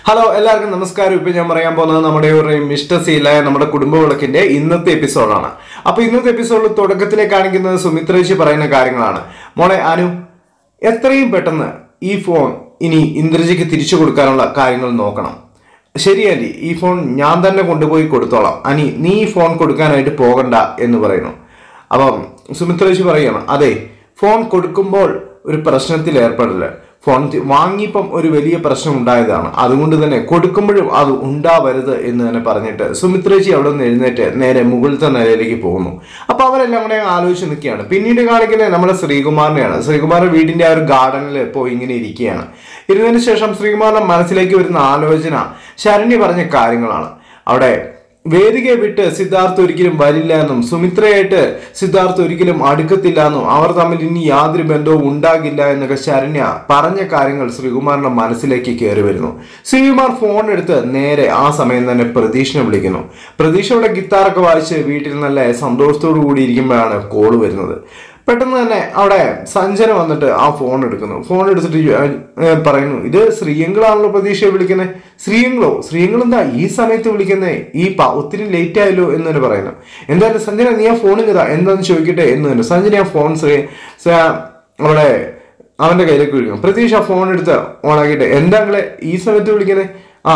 Hello എല്ലാവർക്കും നമസ്കാരം ഇപ്പൊ ഞാൻ പറയാൻ പോകുന്നത് നമ്മുടെ ഒരു മിഷ്ടസീലായ നമ്മുടെ കുടുംബ വിളക്കിന്റെ ഇന്നത്തെ എപ്പിസോഡാണ് അപ്പൊ ഇന്നത്തെ എപ്പിസോഡിൽ തുടക്കത്തിലെ കാണിക്കുന്നത് സുമിത്രേശി പറയുന്ന കാര്യങ്ങളാണ് മോളെ അനു എത്രയും പെട്ടെന്ന് ഈ ഫോൺ ഇനി ഇന്ദ്രജിക്ക് തിരിച്ചു കൊടുക്കാനുള്ള കാര്യങ്ങൾ നോക്കണം ശരിയല്ലേ ഈ ഫോൺ ഞാൻ തന്നെ കൊണ്ടുപോയി കൊടുത്തോളാം അനി നീ ഈ ഫോൺ കൊടുക്കാനായിട്ട് പോകണ്ട എന്ന് പറയുന്നു അപ്പം സുമിത്രേശി പറയണം അതെ ഫോൺ കൊടുക്കുമ്പോൾ ഒരു പ്രശ്നത്തിൽ ഏർപ്പെടില്ല ഫോൺ തി- വാങ്ങിയപ്പം ഒരു വലിയ പ്രശ്നം ഉണ്ടായതാണ് അതുകൊണ്ട് തന്നെ കൊടുക്കുമ്പോഴും അത് ഉണ്ടാവരുത് എന്ന് തന്നെ പറഞ്ഞിട്ട് സുമിത്രേച്ചി അവിടെ നിന്ന് എഴുന്നേറ്റ് നേരെ മുകളിലത്തെ നിലയിലേക്ക് പോകുന്നു അപ്പൊ അവരെല്ലാം കൂടെ ആലോചിച്ച് നിൽക്കുകയാണ് പിന്നീട് കാണിക്കുന്നത് നമ്മുടെ ശ്രീകുമാറിനെയാണ് ശ്രീകുമാറിന്റെ വീടിന്റെ ആ ഒരു ഗാർഡനിൽ പോയി ഇങ്ങനെ ഇരിക്കുകയാണ് ഇരുന്നതിന് ശേഷം ശ്രീകുമാറിന്റെ മനസ്സിലേക്ക് വരുന്ന ആലോചന ശരണ്യ പറഞ്ഞ കാര്യങ്ങളാണ് അവിടെ വേദികയെ വിട്ട് സിദ്ധാർത്ഥ് ഒരിക്കലും വരില്ല എന്നും സുമിത്രയായിട്ട് സിദ്ധാർത്ഥ് ഒരിക്കലും അടുക്കത്തില്ല എന്നും അവർ തമ്മിൽ ഇനി യാതൊരു ബന്ധവും ഉണ്ടാകില്ല എന്നൊക്കെ ശരണ്യ പറഞ്ഞ കാര്യങ്ങൾ ശ്രീകുമാറിന്റെ മനസ്സിലേക്ക് കയറി വരുന്നു ശ്രീകുമാർ ഫോൺ എടുത്ത് നേരെ ആ സമയം തന്നെ പ്രതീഷിനെ വിളിക്കുന്നു പ്രതീഷ് അവിടെ ഗിത്താറൊക്കെ വായിച്ച് വീട്ടിൽ നല്ല സന്തോഷത്തോടു കൂടി ഇരിക്കുമ്പോഴാണ് കോള് വരുന്നത് പെട്ടെന്ന് തന്നെ അവിടെ സഞ്ജന വന്നിട്ട് ആ ഫോൺ എടുക്കുന്നു ഫോൺ എടുത്തിട്ട് ഏ, ഏ, പറയുന്നു ഇത് ശ്രീയങ്കളാണല്ലോ പ്രതീക്ഷയെ വിളിക്കുന്നത് ശ്രീയങ്കളോ ശ്രീയങ്കൾ എന്താ ഈ സമയത്ത് വിളിക്കുന്നേ ഈ പ- ഒത്തിരി ലേറ്റ് ആയല്ലോ എന്ന് തന്നെ പറയുന്നു എന്തായാലും സഞ്ജന നീ ആ ഫോൺ ഇതാ എന്താന്ന് ചോദിക്കട്ടെ എന്ന് തന്നെ സഞ്ജന ആ ഫോൺ ശ്രീ ശ്രീ- അവിടെ അവന്റെ കയ്യിലേക്ക് വിളിക്കും പ്രതീക്ഷ ആ ഫോൺ എടുത്ത് ഓണാക്കിയിട്ട് എന്താ നിങ്ങളെ ഈ സമയത്ത് വിളിക്കുന്നത് ആ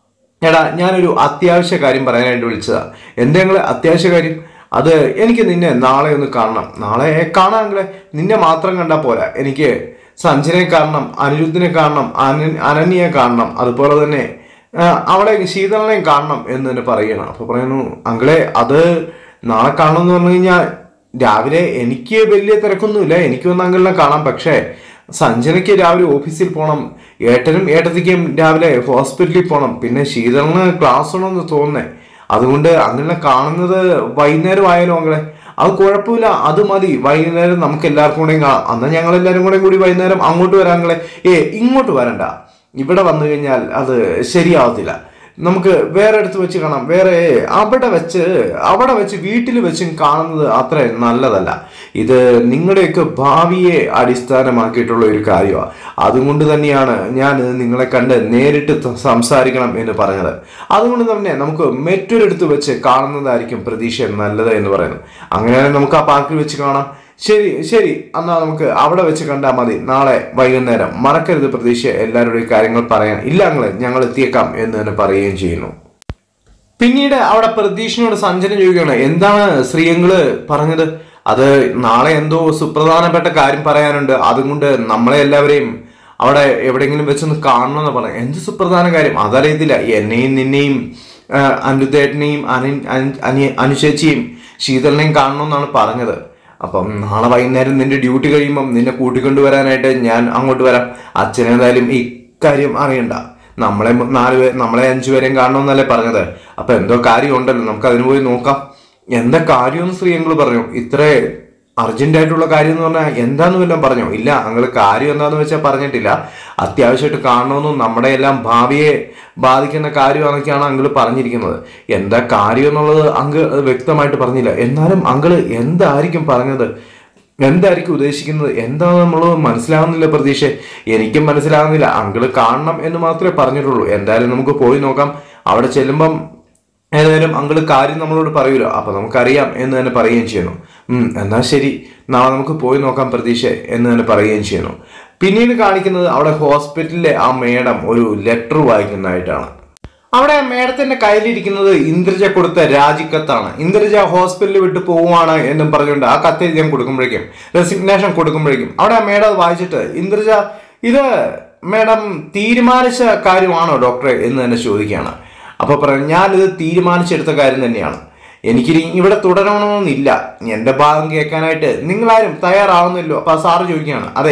എടാ ഞാനൊരു അത്യാവശ്യ കാര്യം പറയാനായിട്ട് വിളിച്ചതാ എന്താ നിങ്ങളെ അത്യാവശ്യ കാര്യം അത് എനിക്ക് നിന്നെ നാളെ ഒന്ന് കാണണം നാളെ കാണാമെങ്കിലേ നിന്നെ മാത്രം കണ്ടാൽ പോരാ എനിക്ക് സഞ്ജനെ കാണണം അനിരുദ്ധിനെ കാണണം അന അനന്യയെ കാണണം അതുപോലെ തന്നെ ആ, അവളെ ശീതളനെയും കാണണം എന്ന് തന്നെ പറയണം അപ്പൊ പറയുന്നു അങ്കിളെ അത് നാളെ കാണണം എന്ന് പറഞ്ഞു കഴിഞ്ഞാൽ രാവിലെ എനിക്ക് വലിയ തിരക്കൊന്നുമില്ല എനിക്ക് വന്ന അങ്കിളിനെ കാണാം പക്ഷേ സഞ്ജനയ്ക്ക് രാവിലെ ഓഫീസിൽ പോകണം ഏട്ടനും ഏട്ടത്തിക്കും രാവിലെ ഹോസ്പിറ്റലിൽ പോകണം പിന്നെ ശീതളിന് ക്ലാസ് ഉണ്ടെന്ന് തോന്നുന്നേ അതുകൊണ്ട് അങ്കിളിനെ കാണുന്നത് വൈകുന്നേരം ആയാലും അങ്ങളെ അത് കുഴപ്പമില്ല അത് മതി വൈകുന്നേരം നമുക്ക് എല്ലാവർക്കും കൂടെയും കാണാം അന്ന് ഞങ്ങൾ എല്ലാവരും കൂടെ കൂടി വൈകുന്നേരം അങ്ങോട്ട് വരാങ്ങളെ ഏ ഇങ്ങോട്ട് വരണ്ട ഇവിടെ വന്നു കഴിഞ്ഞാൽ അത് ശരിയാവത്തില്ല നമുക്ക് വേറെ അടുത്ത് വെച്ച് കാണാം വേറെ അവിടെ വെച്ച് അവിടെ വെച്ച് വീട്ടിൽ വെച്ചും കാണുന്നത് അത്ര നല്ലതല്ല ഇത് നിങ്ങളുടെയൊക്കെ ഭാവിയെ അടിസ്ഥാനമാക്കിയിട്ടുള്ള ഒരു കാര്യമാണ് അതുകൊണ്ട് തന്നെയാണ് ഞാൻ നിങ്ങളെ കണ്ട് നേരിട്ട് ത- സംസാരിക്കണം എന്ന് പറഞ്ഞത് അതുകൊണ്ട് തന്നെ നമുക്ക് മറ്റൊരിടത്ത് വെച്ച് കാണുന്നതായിരിക്കും പ്രതീക്ഷ നല്ലത് എന്ന് പറയുന്നു അങ്ങനെയാണെങ്കിൽ നമുക്ക് ആ പാർക്കിൽ വെച്ച് കാണാം ശരി ശരി എന്നാ നമുക്ക് അവിടെ വെച്ച് കണ്ടാൽ മതി നാളെ വൈകുന്നേരം മറക്കരുത് പ്രതീക്ഷ എല്ലാവരുടെയും കാര്യങ്ങൾ പറയാൻ ഇല്ല ഞങ്ങള് ഞങ്ങൾ എത്തിയേക്കാം എന്ന് തന്നെ പറയുകയും ചെയ്യുന്നു പിന്നീട് അവിടെ പ്രതീഷിനോട് സഞ്ജന ചോദിക്കുകയാണ് എന്താണ് ശ്രീയങ്ങള് പറഞ്ഞത് അത് നാളെ എന്തോ സുപ്രധാനപ്പെട്ട കാര്യം പറയാനുണ്ട് അതുകൊണ്ട് നമ്മളെ എല്ലാവരെയും അവിടെ എവിടെയെങ്കിലും വെച്ചൊന്ന് കാണണമെന്ന് പറഞ്ഞു എന്ത് സുപ്രധാന കാര്യം അതറിയത്തില്ല എന്നെയും നിന്നെയും ആ, അനിരുദ്ധേട്ടനെയും അനി അനി- അനി- അനുശേച്ചിയും ശീതളിനെയും കാണണമെന്നാണ് പറഞ്ഞത് അപ്പം നാളെ വൈകുന്നേരം നിന്റെ ഡ്യൂട്ടി കഴിയുമ്പം നിന്നെ കൂട്ടിക്കൊണ്ടുവരാനായിട്ട് ഞാൻ അങ്ങോട്ട് വരാം അച്ഛനെന്തായാലും ഈ കാര്യം അറിയണ്ട നമ്മളെ മു- നാല് പേർ നമ്മളെ അഞ്ചു പേരെയും കാണണമെന്നല്ലേ പറഞ്ഞത് അപ്പൊ എന്തോ കാര്യം ഉണ്ടല്ലോ നമുക്ക് അതിന് പോയി നോക്കാം എന്താ കാര്യമെന്ന് ശ്രീയങ്ങൾ പറഞ്ഞു ഇത്ര അർജന്റ് ആയിട്ടുള്ള കാര്യം എന്ന് പറഞ്ഞാൽ എന്താന്ന് വല്ലതും പറഞ്ഞോ ഇല്ല അങ്ങള് കാര്യം എന്താന്ന് വെച്ചാൽ പറഞ്ഞിട്ടില്ല അത്യാവശ്യമായിട്ട് കാണണമെന്നും നമ്മുടെ എല്ലാം ഭാവിയെ ബാധിക്കുന്ന കാര്യമാണെന്നൊക്കെയാണ് അങ്കിള് പറഞ്ഞിരിക്കുന്നത് എന്താ കാര്യം എന്നുള്ളത് അങ്ക് വ്യക്തമായിട്ട് പറഞ്ഞില്ല എന്നാലും അങ്കിള് എന്തായിരിക്കും പറഞ്ഞത് എന്തായിരിക്കും ഉദ്ദേശിക്കുന്നത് എന്താ നമ്മൾ മനസ്സിലാവുന്നില്ല പ്രതീക്ഷ എനിക്കും മനസ്സിലാവുന്നില്ല അങ്കിള് കാണണം എന്ന് മാത്രമേ പറഞ്ഞിട്ടുള്ളൂ എന്തായാലും നമുക്ക് പോയി നോക്കാം അവിടെ ചെല്ലുമ്പം ഏതായാലും അങ്കിള് കാര്യം നമ്മളോട് പറയൂലോ അപ്പൊ നമുക്കറിയാം എന്ന് തന്നെ പറയുകയും ചെയ്യുന്നു ഉം എന്നാ ശരി നാളെ നമുക്ക് പോയി നോക്കാം പ്രതീക്ഷ എന്ന് തന്നെ പറയുകയും ചെയ്യുന്നു പിന്നീട് കാണിക്കുന്നത് അവിടെ ഹോസ്പിറ്റലിലെ ആ മേഡം ഒരു ലെറ്റർ വായിക്കുന്നതായിട്ടാണ് അവിടെ മേഡത്തിന്റെ കയ്യിലിരിക്കുന്നത് ഇന്ദ്രജ കൊടുത്ത രാജിക്കത്താണ് ഇന്ദ്രജ ഹോസ്പിറ്റലിൽ വിട്ട് പോവുകയാണ് എന്നും പറഞ്ഞുകൊണ്ട് ആ കത്ത് ഞാൻ കൊടുക്കുമ്പോഴേക്കും റെസിഗ്നേഷൻ കൊടുക്കുമ്പോഴേക്കും അവിടെ ആ മേഡം അത് വായിച്ചിട്ട് ഇന്ദ്രജ ഇത് മേഡം തീരുമാനിച്ച കാര്യമാണോ ഡോക്ടറെ എന്ന് തന്നെ ചോദിക്കുകയാണ് അപ്പൊ പറഞ്ഞു ഞാനിത് തീരുമാനിച്ചെടുത്ത കാര്യം തന്നെയാണ് എനിക്കിനി ഇവിടെ തുടരണമെന്നില്ല എന്റെ ഭാഗം കേൾക്കാനായിട്ട് നിങ്ങളാരും തയ്യാറാവുന്നില്ലോ അപ്പൊ ആ സാറ് ചോദിക്കുകയാണ് അതെ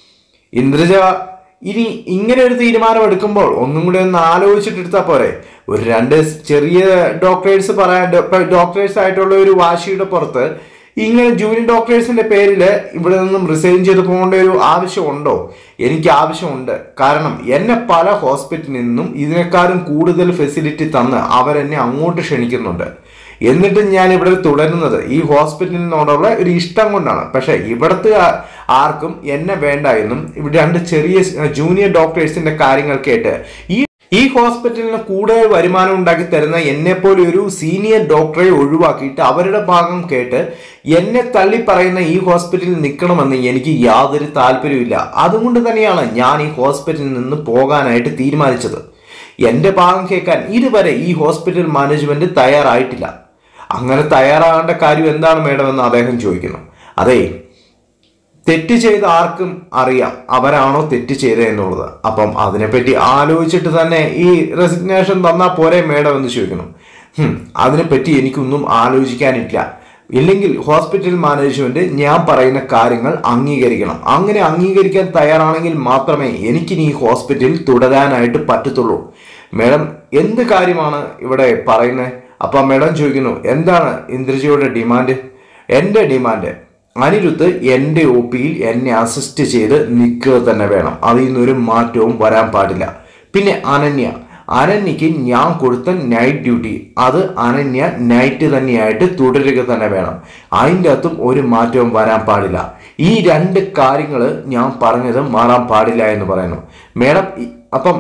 ഇന്ദ്രജ ഇനി ഇങ്ങനെ ഒരു തീരുമാനം എടുക്കുമ്പോൾ ഒന്നും കൂടി ഒന്ന് ആലോചിച്ചിട്ട് എടുത്താൽ പോരെ ഒരു രണ്ട് ചെറിയ ഡോക്ടേഴ്സ് പറയാൻ ഡോക്ടേഴ്സ് ആയിട്ടുള്ള ഒരു വാശിയുടെ പുറത്ത് ഇങ്ങനെ ജൂനിയർ ഡോക്ടേഴ്സിന്റെ പേരിൽ ഇവിടെ നിന്നും റിസൈൻ ചെയ്ത് പോകേണ്ട ഒരു ആവശ്യമുണ്ടോ എനിക്ക് ആവശ്യമുണ്ട് കാരണം എന്നെ പല ഹോസ്പിറ്റലിൽ നിന്നും ഇതിനേക്കാളും കൂടുതൽ ഫെസിലിറ്റി തന്ന് അവരെന്നെ അങ്ങോട്ട് ക്ഷണിക്കുന്നുണ്ട് എന്നിട്ടും ഞാൻ ഇവിടെ തുടരുന്നത് ഈ ഹോസ്പിറ്റലിനോടുള്ള ഒരു ഇഷ്ടം കൊണ്ടാണ് പക്ഷെ ഇവിടുത്തെ ആ- ആർക്കും എന്നെ വേണ്ട എന്നും ഇവിടെ രണ്ട് ചെറിയ ജൂനിയർ ഡോക്ടേഴ്സിന്റെ കാര്യങ്ങൾ കേട്ട് ഈ ഈ ഹോസ്പിറ്റലിന് കൂടുതൽ വരുമാനം ഉണ്ടാക്കി തരുന്ന എന്നെ പോലെ ഒരു സീനിയർ ഡോക്ടറെ ഒഴിവാക്കിയിട്ട് അവരുടെ ഭാഗം കേട്ട് എന്നെ തള്ളി പറയുന്ന ഈ ഹോസ്പിറ്റലിൽ നിൽക്കണമെന്ന് എനിക്ക് യാതൊരു താല്പര്യമില്ല അതുകൊണ്ട് തന്നെയാണ് ഞാൻ ഈ ഹോസ്പിറ്റലിൽ നിന്ന് പോകാനായിട്ട് തീരുമാനിച്ചത് എന്റെ ഭാഗം കേൾക്കാൻ ഇതുവരെ ഈ ഹോസ്പിറ്റൽ മാനേജ്മെന്റ് തയ്യാറായിട്ടില്ല അങ്ങനെ തയ്യാറാകേണ്ട കാര്യം എന്താണ് മേഡം എന്ന് അദ്ദേഹം ചോദിക്കുന്നു അതെ തെറ്റ് ചെയ്ത ആർക്കും അറിയാം അവരാണോ തെറ്റ് ചെയ്തത് എന്നുള്ളത് അപ്പം അതിനെപ്പറ്റി ആലോചിച്ചിട്ട് തന്നെ ഈ റെസിഗ്നേഷൻ തന്നാൽ പോരെ മേഡം എന്ന് ചോദിക്കുന്നു ഹും, അതിനെപ്പറ്റി എനിക്കൊന്നും ആലോചിക്കാനില്ല ഇല്ലെങ്കിൽ ഹോസ്പിറ്റൽ മാനേജ്മെന്റ് ഞാൻ പറയുന്ന കാര്യങ്ങൾ അംഗീകരിക്കണം അങ്ങനെ അംഗീകരിക്കാൻ തയ്യാറാണെങ്കിൽ മാത്രമേ എനിക്കിനി ഈ ഹോസ്പിറ്റലിൽ തുടരാനായിട്ട് പറ്റത്തുള്ളൂ മേഡം എന്ത് കാര്യമാണ് ഇവിടെ പറയുന്നത് അപ്പം മേഡം ചോദിക്കുന്നു എന്താണ് ഇന്ദ്രജിയുടെ ഡിമാൻഡ് എൻ്റെ ഡിമാൻഡ് അനിരുദ്ധ് എൻ്റെ ഒ പിയിൽ എന്നെ അസിസ്റ്റ് ചെയ്ത് നിൽക്കുക തന്നെ വേണം അതിൽ നിന്നൊരു മാറ്റവും വരാൻ പാടില്ല പിന്നെ അനന്യ അനന്യക്ക് ഞാൻ കൊടുത്ത നൈറ്റ് ഡ്യൂട്ടി അത് അനന്യ നൈറ്റ് തന്നെയായിട്ട് തുടരുക തന്നെ വേണം അതിൻ്റെ അകത്തും ഒരു മാറ്റവും വരാൻ പാടില്ല ഈ രണ്ട് കാര്യങ്ങൾ ഞാൻ പറഞ്ഞത് മാറാൻ പാടില്ല എന്ന് പറയുന്നു മേഡം ഇ- അപ്പം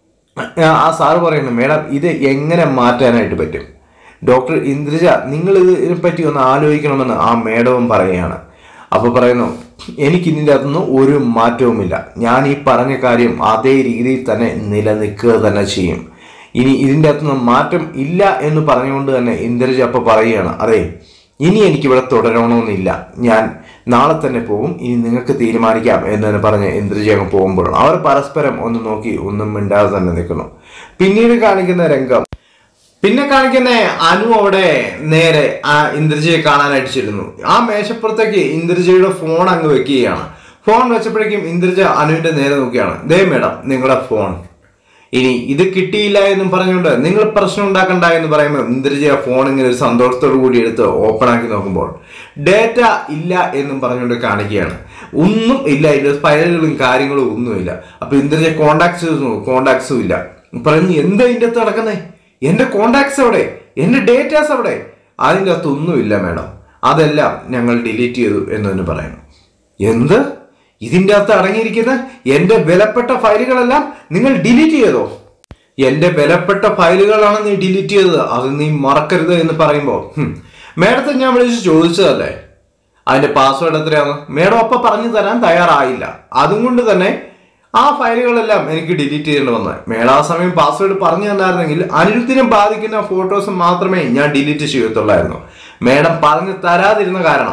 ആ സാറ് പറയുന്നു മേഡം ഇത് എങ്ങനെ മാറ്റാനായിട്ട് പറ്റും ഡോക്ടർ ഇന്ദ്രജ നിങ്ങൾ ഇതിനെ പറ്റി ഒന്ന് ആലോചിക്കണമെന്ന് ആ മേഡവും പറയുകയാണ് അപ്പോൾ പറയുന്നു എനിക്ക് ഇതിൻ്റെ അകത്തുനിന്ന് ഒരു മാറ്റവുമില്ല ഞാൻ ഈ പറഞ്ഞ കാര്യം അതേ രീതിയിൽ തന്നെ നിലനിൽക്കുക തന്നെ ചെയ്യും ഇനി ഇതിൻ്റെ അകത്തുനിന്ന് മാറ്റം ഇല്ല എന്ന് പറഞ്ഞുകൊണ്ട് തന്നെ ഇന്ദ്രജ അപ്പോൾ പറയുകയാണ് അതെ ഇനി എനിക്കിവിടെ തുടരണമെന്നില്ല ഞാൻ നാളെ തന്നെ പോകും ഇനി നിങ്ങൾക്ക് തീരുമാനിക്കാം എന്ന് തന്നെ പറഞ്ഞ് ഇന്ദ്രജ അങ്ങ് പോകുമ്പോൾ അവർ പരസ്പരം ഒന്ന് നോക്കി ഒന്നും മിണ്ടാതെ തന്നെ നിൽക്കുന്നു പിന്നീട് കാണിക്കുന്ന രംഗം പിന്നെ കാണിക്കുന്ന അനു അവിടെ നേരെ ആ ഇന്ദ്രജയെ കാണാനായിട്ട് ചെല്ലുന്നു ആ മേശപ്പുറത്തേക്ക് ഇന്ദ്രജയുടെ ഫോൺ അങ്ങ് വെക്കുകയാണ് ഫോൺ വെച്ചപ്പോഴേക്കും ഇന്ദ്രജ അനുവിന്റെ നേരെ നോക്കിയാണ് ദേ മേഡം നിങ്ങളുടെ ഫോൺ ഇനി ഇത് കിട്ടിയില്ല എന്നും പറഞ്ഞുകൊണ്ട് നിങ്ങൾ പ്രശ്നം ഉണ്ടാക്കണ്ട എന്ന് പറയുമ്പോൾ ഇന്ദ്രജ ആ ഫോൺ ഇങ്ങനെ ഒരു സന്തോഷത്തോടു കൂടി എടുത്ത് ഓപ്പൺ ആക്കി നോക്കുമ്പോൾ ഡേറ്റ ഇല്ല എന്നും പറഞ്ഞുകൊണ്ട് കാണിക്കുകയാണ് ഒന്നും ഇല്ല ഇതിൽ ഫയലുകളും കാര്യങ്ങളും ഒന്നുമില്ല അപ്പൊ ഇന്ദ്രജ കോണ്ടാക്ട്സ് കോണ്ടാക്ട്സും ഇല്ല പറഞ്ഞു എന്താ ഇതിന്റെ അകത്ത് നടക്കുന്നേ എന്റെ കോണ്ടാക്ട്സ് എവിടെ എന്റെ ഡേറ്റാസ് എവിടെ അതിൻ്റെ അകത്ത് ഒന്നുമില്ല മേഡം അതെല്ലാം ഞങ്ങൾ ഡിലീറ്റ് ചെയ്തു എന്ന് തന്നെ പറയുന്നു എന്ത് ഇതിൻ്റെ അകത്ത് അടങ്ങിയിരിക്കുന്ന എന്റെ വിലപ്പെട്ട ഫയലുകളെല്ലാം നിങ്ങൾ ഡിലീറ്റ് ചെയ്തോ എന്റെ വിലപ്പെട്ട ഫയലുകളാണ് നീ ഡിലീറ്റ് ചെയ്തത് അത് നീ മറക്കരുത് എന്ന് പറയുമ്പോൾ മേഡത്തെ ഞാൻ വിളിച്ച് ചോദിച്ചതല്ലേ അതിന്റെ പാസ്വേഡ് എത്രയാണ് മേഡം അപ്പൊ പറഞ്ഞു തരാൻ തയ്യാറായില്ല അതുകൊണ്ട് തന്നെ ആ ഫയലുകളെല്ലാം എനിക്ക് ഡിലീറ്റ് ചെയ്യേണ്ടി വന്നത് മേഡം ആ സമയം പാസ്വേഡ് പറഞ്ഞു തന്നായിരുന്നെങ്കിൽ അനിരുദ്ധിനെ ബാധിക്കുന്ന ഫോട്ടോസ് മാത്രമേ ഞാൻ ഡിലീറ്റ് ചെയ്യത്തുള്ളായിരുന്നു മേഡം പറഞ്ഞു തരാതിരുന്ന കാരണം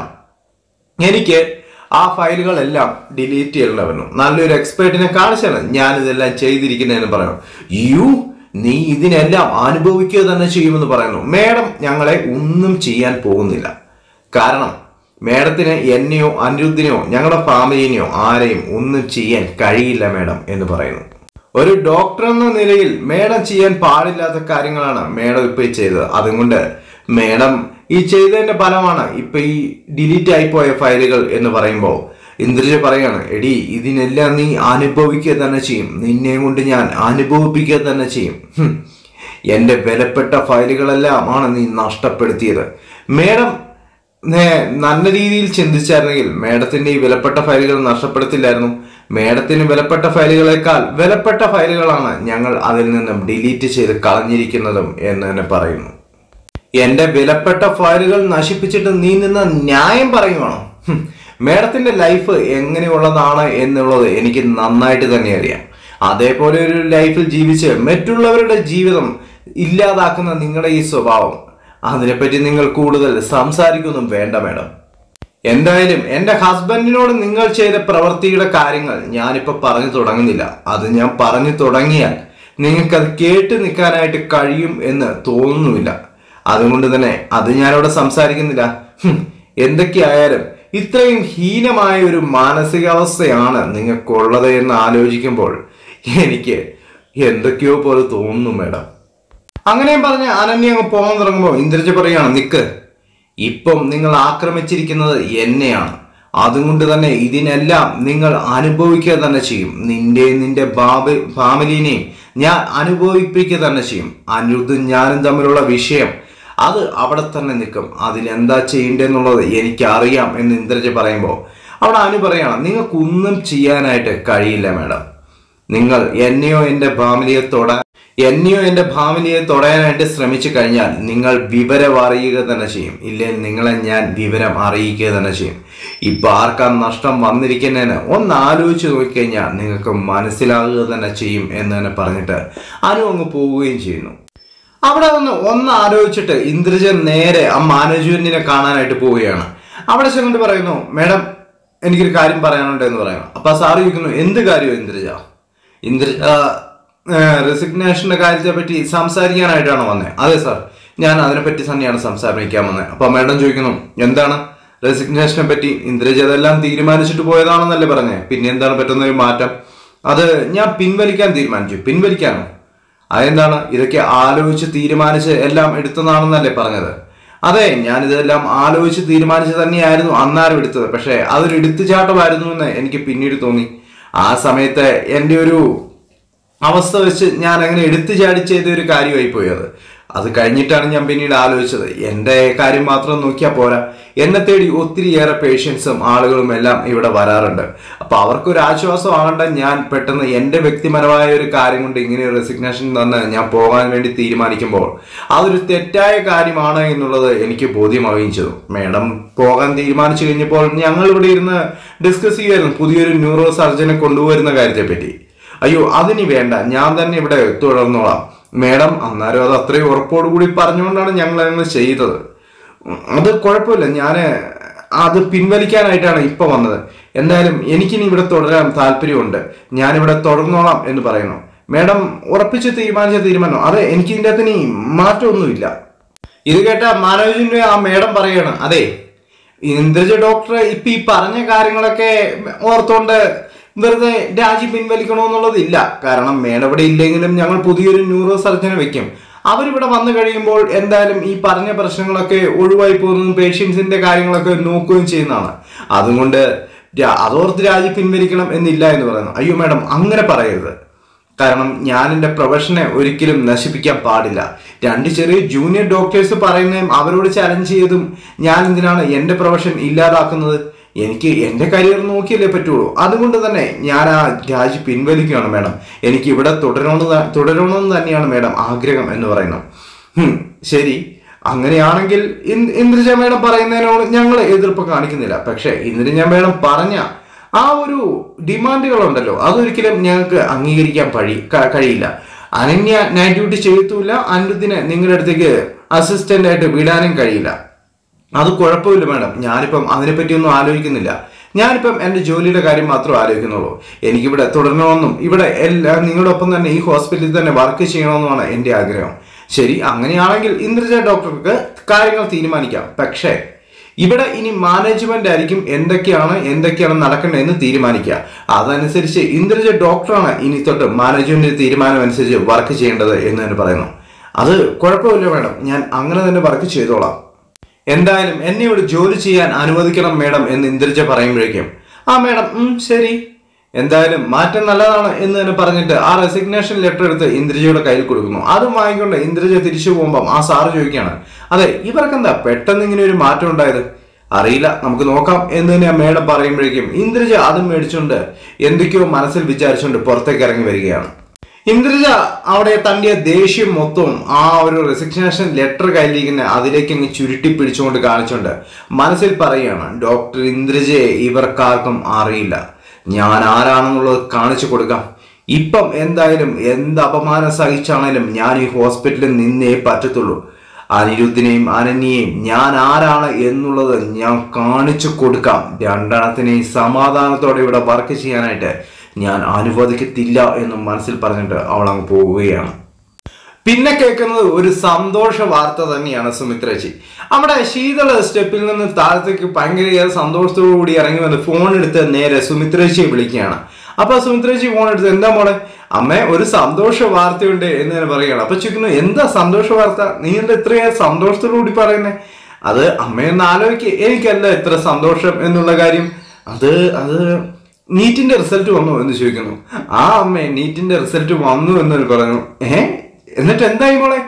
എനിക്ക് ആ ഫയലുകളെല്ലാം ഡിലീറ്റ് ചെയ്യേണ്ടി വന്നു നല്ലൊരു എക്സ്പേർട്ടിനെ കാണിച്ചാണ് ഞാൻ ഇതെല്ലാം ചെയ്തിരിക്കുന്നതെന്ന് പറയുന്നു യു നീ ഇതിനെല്ലാം അനുഭവിക്കുക തന്നെ ചെയ്യുമെന്ന് പറയുന്നു മേഡം ഞങ്ങളെ ഒന്നും ചെയ്യാൻ പോകുന്നില്ല കാരണം മേഡത്തിന് എന്നെയോ അനിരുദ്ധിനെയോ ഞങ്ങളുടെ ഫാമിലിനെയോ ആരെയും ഒന്നും ചെയ്യാൻ കഴിയില്ല മേഡം എന്ന് പറയുന്നു ഒരു ഡോക്ടർ എന്ന നിലയിൽ മേഡം ചെയ്യാൻ പാടില്ലാത്ത കാര്യങ്ങളാണ് മേഡം ഇപ്പൊ ഈ ചെയ്തത് അതുകൊണ്ട് മേഡം ഈ ചെയ്തതിന്റെ ഫലമാണ് ഇപ്പൊ ഈ ഡിലീറ്റ് ആയിപ്പോയ ഫയലുകൾ എന്ന് പറയുമ്പോൾ ഇന്ദ്രജ പറയാണ് എടി ഇതിനെല്ലാം നീ അനുഭവിക്കുക തന്നെ ചെയ്യും നിന്നെ കൊണ്ട് ഞാൻ അനുഭവിപ്പിക്കുക തന്നെ ചെയ്യും ഹും. എന്റെ വിലപ്പെട്ട ഫയലുകളെല്ലാം ആണ് നീ നഷ്ടപ്പെടുത്തിയത് മേഡം നേ- നല്ല രീതിയിൽ ചിന്തിച്ചായിരുന്നെങ്കിൽ മേഡത്തിന്റെ ഈ വിലപ്പെട്ട ഫയലുകൾ നഷ്ടപ്പെടുത്തില്ലായിരുന്നു മേഡത്തിന് വിലപ്പെട്ട ഫയലുകളെക്കാൾ വിലപ്പെട്ട ഫയലുകളാണ് ഞങ്ങൾ അതിൽ നിന്നും ഡിലീറ്റ് ചെയ്ത് കളഞ്ഞിരിക്കുന്നതും എന്ന് തന്നെ പറയുന്നു എന്റെ വിലപ്പെട്ട ഫയലുകൾ നശിപ്പിച്ചിട്ട് നീ നിന്ന് ന്യായം പറയുവാണോ ഹും. മേഡത്തിന്റെ ലൈഫ് എങ്ങനെയുള്ളതാണ് എന്നുള്ളത് എനിക്ക് നന്നായിട്ട് തന്നെ അറിയാം അതേപോലെ ഒരു ലൈഫിൽ ജീവിച്ച് മറ്റുള്ളവരുടെ ജീവിതം ഇല്ലാതാക്കുന്ന നിങ്ങളുടെ ഈ സ്വഭാവം അതിനെപ്പറ്റി നിങ്ങൾ കൂടുതൽ സംസാരിക്കൊന്നും വേണ്ട മേഡം എന്തായാലും എന്റെ ഹസ്ബൻഡിനോട് നിങ്ങൾ ചെയ്ത പ്രവൃത്തിയുടെ കാര്യങ്ങൾ ഞാനിപ്പോ പറഞ്ഞു തുടങ്ങുന്നില്ല അത് ഞാൻ പറഞ്ഞു തുടങ്ങിയാൽ നിങ്ങൾക്കത് കേട്ട് നിൽക്കാനായിട്ട് കഴിയും എന്ന് തോന്നുന്നുമില്ല അതുകൊണ്ട് തന്നെ അത് ഞാനിവിടെ സംസാരിക്കുന്നില്ല ഹും, എന്തൊക്കെയായാലും ഇത്രയും ഹീനമായ ഒരു മാനസികാവസ്ഥയാണ് നിങ്ങൾക്കുള്ളത് എന്ന് ആലോചിക്കുമ്പോൾ എനിക്ക് എന്തൊക്കെയോ പോലെ തോന്നുന്നു മേഡം അങ്ങനെയും പറഞ്ഞ് അനന്യ അങ്ങ് പോകാൻ തുടങ്ങുമ്പോൾ ഇന്ദ്രജ പറയാണ് നിക്ക് ഇപ്പം നിങ്ങൾ ആക്രമിച്ചിരിക്കുന്നത് എന്നെയാണ് അതുകൊണ്ട് തന്നെ ഇതിനെല്ലാം നിങ്ങൾ അനുഭവിക്കുക തന്നെ ചെയ്യും നിന്റെയും നിന്റെ ബാബ് ഫാമിലിനെയും ഞാൻ അനുഭവിപ്പിക്കുക തന്നെ ചെയ്യും അനിരുദ്ധും ഞാനും തമ്മിലുള്ള വിഷയം അത് അവിടെ തന്നെ നിൽക്കും അതിലെന്താ ചെയ്യേണ്ടതെന്നുള്ളത് എനിക്കറിയാം എന്ന് ഇന്ദ്രജ പറയുമ്പോൾ അവിടെ അനു പറയാണ് നിങ്ങൾക്കൊന്നും ചെയ്യാനായിട്ട് കഴിയില്ല മാഡം നിങ്ങൾ എന്നെയോ എൻ്റെ ഫാമിലിയെ തൊടാൻ എന്നെയോ എന്റെ ഭാവനയെ തൊടയാനായിട്ട് ശ്രമിച്ചു കഴിഞ്ഞാൽ നിങ്ങൾ വിവരം അറിയുക തന്നെ ചെയ്യും ഇല്ലേ നിങ്ങളെ ഞാൻ വിവരം അറിയിക്കുക തന്നെ ചെയ്യും ഇപ്പൊ ആർക്കാ നഷ്ടം വന്നിരിക്കുന്നതിന് ഒന്ന് ആലോചിച്ച് നോക്കിക്കഴിഞ്ഞാൽ നിങ്ങൾക്ക് മനസ്സിലാകുക തന്നെ ചെയ്യും എന്ന് തന്നെ പറഞ്ഞിട്ട് അനു അങ്ങ് പോവുകയും ചെയ്യുന്നു അവിടെ ഒന്ന് ഒന്ന് ആലോചിച്ചിട്ട് ഇന്ദ്രജൻ നേരെ ആ മാനേജ്മെന്റിനെ കാണാനായിട്ട് പോവുകയാണ് അവിടെ ചെന്നിട്ട് പറയുന്നു മേഡം എനിക്കൊരു കാര്യം പറയാനുണ്ട് എന്ന് പറയുന്നു അപ്പൊ ആ സാറ് ചോദിക്കുന്നു എന്ത് കാര്യം ഇന്ദ്രജ ഇന്ദ്ര റെസിഗ്നേഷന്റെ കാര്യത്തെ പറ്റി സംസാരിക്കാനായിട്ടാണ് വന്നത് അതെ സാർ ഞാൻ അതിനെപ്പറ്റി തന്നെയാണ് സംസാരിക്കാൻ വന്നത് അപ്പൊ മേഡം ചോദിക്കുന്നു എന്താണ് റെസിഗ്നേഷനെ പറ്റി ഇന്ദ്രജ അതെല്ലാം തീരുമാനിച്ചിട്ട് പോയതാണെന്നല്ലേ പറഞ്ഞേ പിന്നെ എന്താണ് പറ്റുന്ന ഒരു മാറ്റം അത് ഞാൻ പിൻവലിക്കാൻ തീരുമാനിച്ചു പിൻവലിക്കാനോ അതെന്താണ് ഇതൊക്കെ ആലോചിച്ച് തീരുമാനിച്ച് എല്ലാം എടുത്തതാണെന്നല്ലേ പറഞ്ഞത് അതെ ഞാൻ ഇതെല്ലാം ആലോചിച്ച് തീരുമാനിച്ച് തന്നെയായിരുന്നു അന്നാരം എടുത്തത് പക്ഷേ അതൊരു എടുത്തുചാട്ടമായിരുന്നു എന്ന് എനിക്ക് പിന്നീട് തോന്നി ആ സമയത്ത് എൻ്റെ ഒരു അവസ്ഥ വെച്ച് ഞാൻ അങ്ങനെ എടുത്തു ചാടി ചെയ്ത ഒരു കാര്യമായി പോയി അത് അത് കഴിഞ്ഞിട്ടാണ് ഞാൻ പിന്നീട് ആലോചിച്ചത് എൻ്റെ കാര്യം മാത്രം നോക്കിയാൽ പോരാ എന്നെ തേടി ഒത്തിരിയേറെ പേഷ്യൻസും ആളുകളും എല്ലാം ഇവിടെ വരാറുണ്ട് അപ്പൊ അവർക്കൊരു ആശ്വാസം ആകേണ്ട ഞാൻ പെട്ടെന്ന് എൻ്റെ വ്യക്തിപരമായ ഒരു കാര്യം കൊണ്ട് ഇങ്ങനെ ഒരു റെസിഗ്നേഷൻ തന്ന് ഞാൻ പോകാൻ വേണ്ടി തീരുമാനിക്കുമ്പോൾ അതൊരു തെറ്റായ കാര്യമാണ് എന്നുള്ളത് എനിക്ക് ബോധ്യമാവുകയും ചെയ്തു മേഡം പോകാൻ തീരുമാനിച്ചു കഴിഞ്ഞപ്പോൾ ഞങ്ങൾ ഇവിടെ ഇരുന്ന് ഡിസ്കസ് ചെയ്യുമായിരുന്നു പുതിയൊരു ന്യൂറോ സർജനെ കൊണ്ടുവരുന്ന കാര്യത്തെപ്പറ്റി അയ്യോ അതിനി വേണ്ട ഞാൻ തന്നെ ഇവിടെ തുടർന്നോളാം മേഡം അന്നേരം അത് അത്രയും ഉറപ്പോടുകൂടി പറഞ്ഞുകൊണ്ടാണ് ഞങ്ങൾ അങ്ങനെ ചെയ്തത് ഉം, അത് കുഴപ്പമില്ല ഞാൻ അത് പിൻവലിക്കാനായിട്ടാണ് ഇപ്പൊ വന്നത് എന്തായാലും എനിക്കിനി ഇവിടെ തുടരാൻ താല്പര്യമുണ്ട് ഞാനിവിടെ തുടർന്നോളാം എന്ന് പറയുന്നു മേഡം ഉറപ്പിച്ച് തീരുമാനിച്ച തീരുമാനം അതെ എനിക്ക് ഇതിൻ്റെ അകത്ത് ഇനി മാറ്റമൊന്നുമില്ല ഇത് കേട്ട മനോജിന്റെ ആ മേഡം പറയാണ് അതെ ഇന്ദ്രജ ഡോക്ടർ ഇപ്പൊ ഈ പറഞ്ഞ കാര്യങ്ങളൊക്കെ ഓർത്തോണ്ട് വെറുതെ രാജി പിൻവലിക്കണമെന്നുള്ളതില്ല കാരണം മേഡം ഇവിടെ ഇല്ലെങ്കിലും ഞങ്ങൾ പുതിയൊരു ന്യൂറോ സർജനെ വെക്കും അവരിവിടെ വന്നു കഴിയുമ്പോൾ എന്തായാലും ഈ പറഞ്ഞ പ്രശ്നങ്ങളൊക്കെ ഒഴിവായി പോകുന്നതും പേഷ്യൻസിന്റെ കാര്യങ്ങളൊക്കെ നോക്കുകയും ചെയ്യുന്നതാണ് അതുകൊണ്ട് രാ- അതോർത്ത് രാജി പിൻവലിക്കണം എന്നില്ല എന്ന് പറയുന്നു അയ്യോ മേഡം അങ്ങനെ പറയരുത് കാരണം ഞാൻ എൻ്റെ പ്രൊഫഷനെ ഒരിക്കലും നശിപ്പിക്കാൻ പാടില്ല രണ്ട് ചെറിയ ജൂനിയർ ഡോക്ടേഴ്സ് പറയുന്നതും അവരോട് ചലഞ്ച് ചെയ്തും ഞാൻ എന്തിനാണ് എൻ്റെ പ്രൊഫഷൻ ഇല്ലാതാക്കുന്നത് എനിക്ക് എൻ്റെ കരിയർ നോക്കിയല്ലേ പറ്റുള്ളൂ അതുകൊണ്ട് തന്നെ ഞാൻ ആ രാജി പിൻവലിക്കുകയാണ് മേഡം എനിക്ക് ഇവിടെ തുടരണമെന്ന് ത- തുടരണമെന്ന് തന്നെയാണ് മേഡം ആഗ്രഹം എന്ന് പറയുന്നു ഹും, ശരി അങ്ങനെയാണെങ്കിൽ ഇൻ- ഇന്ദ്രജ മേഡം പറയുന്നതിനോട് ഞങ്ങൾ എതിർപ്പ് കാണിക്കുന്നില്ല പക്ഷേ ഇന്ദ്രജ മേഡം പറഞ്ഞ ആ ഒരു ഡിമാൻഡുകളുണ്ടല്ലോ അതൊരിക്കലും ഞങ്ങൾക്ക് അംഗീകരിക്കാൻ കഴി ക- കഴിയില്ല അനന്യ നൈറ്റ് ഡ്യൂട്ടി ചെയ്യത്തുമില്ല അനിരുദ്ധിനെ നിങ്ങളുടെ അടുത്തേക്ക് അസിസ്റ്റന്റ് ആയിട്ട് വിടാനും കഴിയില്ല അത് കുഴപ്പമില്ല മാഡം ഞാനിപ്പം അതിനെപ്പറ്റിയൊന്നും ആലോചിക്കുന്നില്ല ഞാനിപ്പം എൻ്റെ ജോലിയുടെ കാര്യം മാത്രമേ ആലോചിക്കുന്നുള്ളൂ എനിക്കിവിടെ തുടരണമെന്നും ഇവിടെ എല്ലാ നിങ്ങളുടെ ഒപ്പം തന്നെ ഈ ഹോസ്പിറ്റലിൽ തന്നെ വർക്ക് ചെയ്യണമെന്നുമാണ് എൻ്റെ ആഗ്രഹം ശരി അങ്ങനെയാണെങ്കിൽ ഇന്ദ്രജ ഡോക്ടർക്ക് കാര്യങ്ങൾ തീരുമാനിക്കാം പക്ഷേ ഇവിടെ ഇനി മാനേജ്മെന്റ് ആയിരിക്കും എന്തൊക്കെയാണ് എന്തൊക്കെയാണ് നടക്കേണ്ടത് എന്ന് തീരുമാനിക്കുക അതനുസരിച്ച് ഇന്ദ്രജ ഡോക്ടറാണ് ഇനി തൊട്ട് മാനേജ്മെന്റിന്റെ തീരുമാനം അനുസരിച്ച് വർക്ക് ചെയ്യേണ്ടത് എന്ന് തന്നെ പറയുന്നു അത് കുഴപ്പമില്ല മാഡം ഞാൻ അങ്ങനെ തന്നെ വർക്ക് ചെയ്തോളാം എന്തായാലും എന്നെ ഇവിടെ ജോലി ചെയ്യാൻ അനുവദിക്കണം മേഡം എന്ന് ഇന്ദ്രജ പറയുമ്പോഴേക്കും ആ മേഡം ഉം, ശരി എന്തായാലും മാറ്റം നല്ലതാണ് എന്ന് തന്നെ പറഞ്ഞിട്ട് ആ റെസിഗ്നേഷൻ ലെറ്റർ എടുത്ത് ഇന്ദ്രജയുടെ കയ്യിൽ കൊടുക്കുന്നു അതും വാങ്ങിക്കൊണ്ട് ഇന്ദ്രജ തിരിച്ചു പോകുമ്പം ആ സാറ് ചോദിക്കുകയാണ് അതെ ഇവർക്കെന്താ പെട്ടെന്ന് ഇങ്ങനെ ഒരു മാറ്റം ഉണ്ടായത് അറിയില്ല നമുക്ക് നോക്കാം എന്ന് തന്നെ ആ മേഡം പറയുമ്പോഴേക്കും ഇന്ദ്രജ അതും മേടിച്ചുകൊണ്ട് എന്തൊക്കെയോ മനസ്സിൽ വിചാരിച്ചുകൊണ്ട് പുറത്തേക്ക് ഇറങ്ങി വരികയാണ് ഇന്ദ്രജ അവിടെ തന്റെ ദേഷ്യം മൊത്തവും ആ ഒരു റെസിഗ്നേഷൻ ലെറ്റർ കയ്യിലിരിക്കുന്ന അതിലേക്ക് അങ്ങ് ചുരുട്ടി പിടിച്ചുകൊണ്ട് കാണിച്ചുകൊണ്ട് മനസ്സിൽ പറയുകയാണ് ഡോക്ടർ ഇന്ദ്രജയെ ഇവർക്കാർക്കും അറിയില്ല ഞാൻ ആരാണെന്നുള്ളത് കാണിച്ചു കൊടുക്കാം ഇപ്പം എന്തായാലും എന്ത് അപമാനം സഹിച്ചാണേലും ഞാൻ ഈ ഹോസ്പിറ്റലിൽ നിന്നേ പറ്റത്തുള്ളൂ അനിരുദ്ധിനെയും അനന്യയും ഞാൻ ആരാണ് എന്നുള്ളത് ഞാൻ കാണിച്ചു കൊടുക്കാം രണ്ടെണ്ണത്തിനെയും സമാധാനത്തോടെ ഇവിടെ വർക്ക് ചെയ്യാനായിട്ട് ഞാൻ അനുവദിക്കത്തില്ല എന്നും മനസ്സിൽ പറഞ്ഞിട്ട് അവൾ അങ്ങ് പോവുകയാണ് പിന്നെ കേൾക്കുന്നത് ഒരു സന്തോഷ വാർത്ത തന്നെയാണ് സുമിത്രേച്ചി അവിടെ ശീതള സ്റ്റെപ്പിൽ നിന്ന് താഴത്തേക്ക് ഭയങ്കര സന്തോഷത്തോടു കൂടി ഇറങ്ങി വന്ന് ഫോൺ എടുത്ത് നേരെ സുമിത്രേച്ചിയെ വിളിക്കുകയാണ് അപ്പൊ സുമിത്രേച്ചി ഫോൺ എടുത്ത് എന്താ മോളെ അമ്മേ ഒരു സന്തോഷ വാർത്തയുണ്ട് എന്ന് ഞാൻ പറയുകയാണ് അപ്പൊ ചോദിക്കുന്നു എന്താ സന്തോഷ വാർത്ത നീ എന്താ ഇത്രയും സന്തോഷത്തോടു കൂടി പറയുന്നേ അത് അമ്മയൊന്ന് ആലോചിക്കുക എനിക്കല്ല ഇത്ര സന്തോഷം എന്നുള്ള കാര്യം അത് അത് നീറ്റിന്റെ റിസൾട്ട് വന്നു എന്ന് ചോദിക്കുന്നു ആ അമ്മേ നീറ്റിന്റെ റിസൾട്ട് വന്നു എന്ന് പറഞ്ഞു ഏ എന്നിട്ട് എന്തായി മോളെ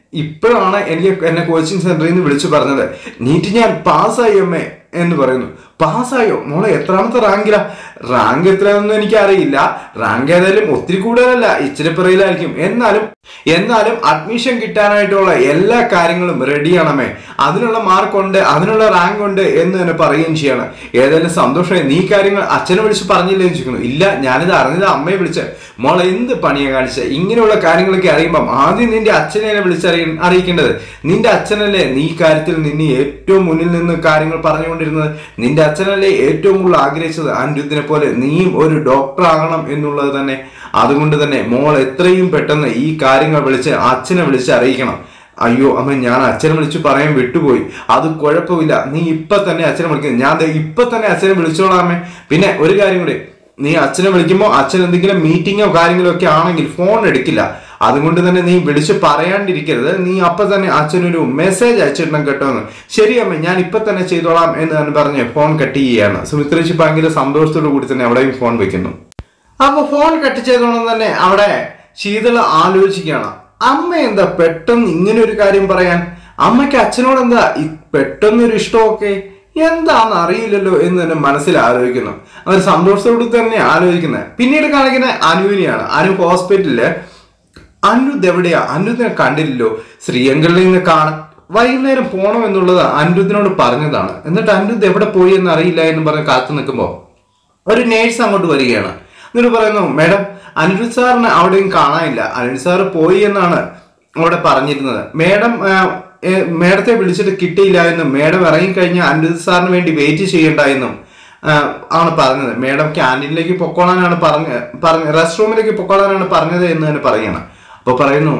ഇപ്പോഴാണ് എനിക്ക് എന്നെ കോച്ചിങ് സെന്ററിൽ നിന്ന് വിളിച്ചു പറഞ്ഞത് നീറ്റ് ഞാൻ പാസ്സായി അമ്മേ എന്ന് പറയുന്നു പാസ്സായോ മോളെ എത്രാമത്തെ റാങ്കിലാ റാങ്ക് എത്രയാണെന്ന് എനിക്ക് അറിയില്ല റാങ്ക് ഏതായാലും ഒത്തിരി കൂടുതലല്ല ഇച്ചിരി പിറയിലായിരിക്കും എന്നാലും എന്നാലും അഡ്മിഷൻ കിട്ടാനായിട്ടുള്ള എല്ലാ കാര്യങ്ങളും റെഡിയാണമേ അതിനുള്ള മാർക്ക് ഉണ്ട് അതിനുള്ള റാങ്ക് ഉണ്ട് എന്ന് തന്നെ പറയുകയും ചെയ്യണം ഏതായാലും സന്തോഷമായി നീ കാര്യങ്ങൾ അച്ഛനെ വിളിച്ച് പറഞ്ഞില്ലേ എന്ന് ചോദിക്കുന്നു ഇല്ല ഞാനിത് അറിഞ്ഞത് അമ്മയെ വിളിച്ച് മോളെ എന്ത് പണിയാ കാണിച്ച ഇങ്ങനെയുള്ള കാര്യങ്ങളൊക്കെ അറിയുമ്പം ആദ്യം നിന്റെ അച്ഛനെ വിളിച്ചറിയ അറിയിക്കേണ്ടത് നിന്റെ അച്ഛനല്ലേ നീ ഈ കാര്യത്തിൽ നിന്നെ ഏറ്റവും മുന്നിൽ നിന്ന് കാര്യങ്ങൾ പറഞ്ഞുകൊണ്ടിരുന്നത് നിന്റെ അച്ഛനല്ലേ ഏറ്റവും കൂടുതൽ ആഗ്രഹിച്ചത് അനിരുദ്ധിനെ പോലെ നീയും ഒരു ഡോക്ടർ ആകണം എന്നുള്ളത് തന്നെ അതുകൊണ്ട് തന്നെ മോൾ എത്രയും പെട്ടെന്ന് ഈ കാര്യങ്ങൾ വിളിച്ച് അച്ഛനെ വിളിച്ച് അറിയിക്കണം അയ്യോ അമ്മ ഞാൻ അച്ഛനെ വിളിച്ച് പറയാൻ വിട്ടുപോയി അത് കുഴപ്പമില്ല നീ ഇപ്പൊ തന്നെ അച്ഛനെ വിളിക്കുന്നു ഞാൻ ദേ ഇപ്പൊ തന്നെ അച്ഛനെ വിളിച്ചോളാം അമ്മേ പിന്നെ ഒരു കാര്യം കൂടി നീ അച്ഛനെ വിളിക്കുമ്പോൾ അച്ഛൻ എന്തെങ്കിലും മീറ്റിങ്ങോ കാര്യങ്ങളോ ഒക്കെ ആണെങ്കിൽ ഫോൺ എടുക്കില്ല അതുകൊണ്ട് തന്നെ നീ വിളിച്ച് പറയാണ്ടിരിക്കരുത് നീ അപ്പൊ തന്നെ അച്ഛനൊരു മെസ്സേജ് അയച്ചിടണം കേട്ടോ എന്ന് ശരി അമ്മ ഞാൻ ഇപ്പൊ തന്നെ ചെയ്തോളാം എന്ന് തന്നെ പറഞ്ഞ് ഫോൺ കട്ട് ചെയ്യുകയാണ് സുമിത്രേച്ചി ഭയങ്കര സന്തോഷത്തോടു കൂടി തന്നെ അവിടെയും ഫോൺ വെക്കുന്നു അപ്പൊ ഫോൺ കട്ട് ചെയ്തോണം തന്നെ അവിടെ ശീതള ആലോചിക്കുകയാണ് അമ്മ എന്താ പെട്ടെന്ന് ഇങ്ങനെ ഒരു കാര്യം പറയാൻ അമ്മയ്ക്ക് അച്ഛനോട് എന്താ ഈ പെട്ടെന്നൊരു ഇഷ്ടമൊക്കെ എന്താന്ന് അറിയില്ലല്ലോ എന്ന് തന്നെ മനസ്സിൽ ആലോചിക്കുന്നു അവർ സന്തോഷത്തോട് തന്നെ ആലോചിക്കുന്നത് പിന്നീട് കാണിക്കുന്ന അനുവിനെയാണ് അനു ഹോസ്പിറ്റലില് അനിരുദ്ധ് എവിടെയാ അനിരുദ്ധിനെ കണ്ടില്ലല്ലോ ശ്രീയങ്കളിൽ നിന്ന് കാണാൻ വൈകുന്നേരം പോണം എന്നുള്ളത് അനിരുദ്ധിനോട് പറഞ്ഞതാണ് എന്നിട്ട് അനിരുദ്ധ് എവിടെ പോയി എന്ന് അറിയില്ല എന്ന് പറഞ്ഞ് കാത്തു നിൽക്കുമ്പോൾ ഒരു നേഴ്സ് അങ്ങോട്ട് വരികയാണ് എന്നിട്ട് പറയുന്നു മേഡം അനിരുദ്ധ് സാറിനെ അവിടെയും കാണാനില്ല അനിരുദ്ധ് സാറ് പോയി എന്നാണ് അവിടെ പറഞ്ഞിരുന്നത് മേഡം ആ, ഏ, മേഡത്തെ വിളിച്ചിട്ട് കിട്ടിയില്ല എന്നും മേഡം ഇറങ്ങിക്കഴിഞ്ഞാൽ അനിരുദ്ധ് സാറിന് വേണ്ടി വെയിറ്റ് ചെയ്യണ്ട എന്നും ആ, ആണ് പറഞ്ഞത് മേഡം ക്യാൻറ്റീനിലേക്ക് പൊക്കോളാനാണ് പറഞ്ഞ പറഞ്ഞ റെസ്റ്റ് റൂമിലേക്ക് പൊക്കോളാനാണ് പറഞ്ഞത് എന്ന് തന്നെ പറയണം അപ്പൊ പറയുന്നു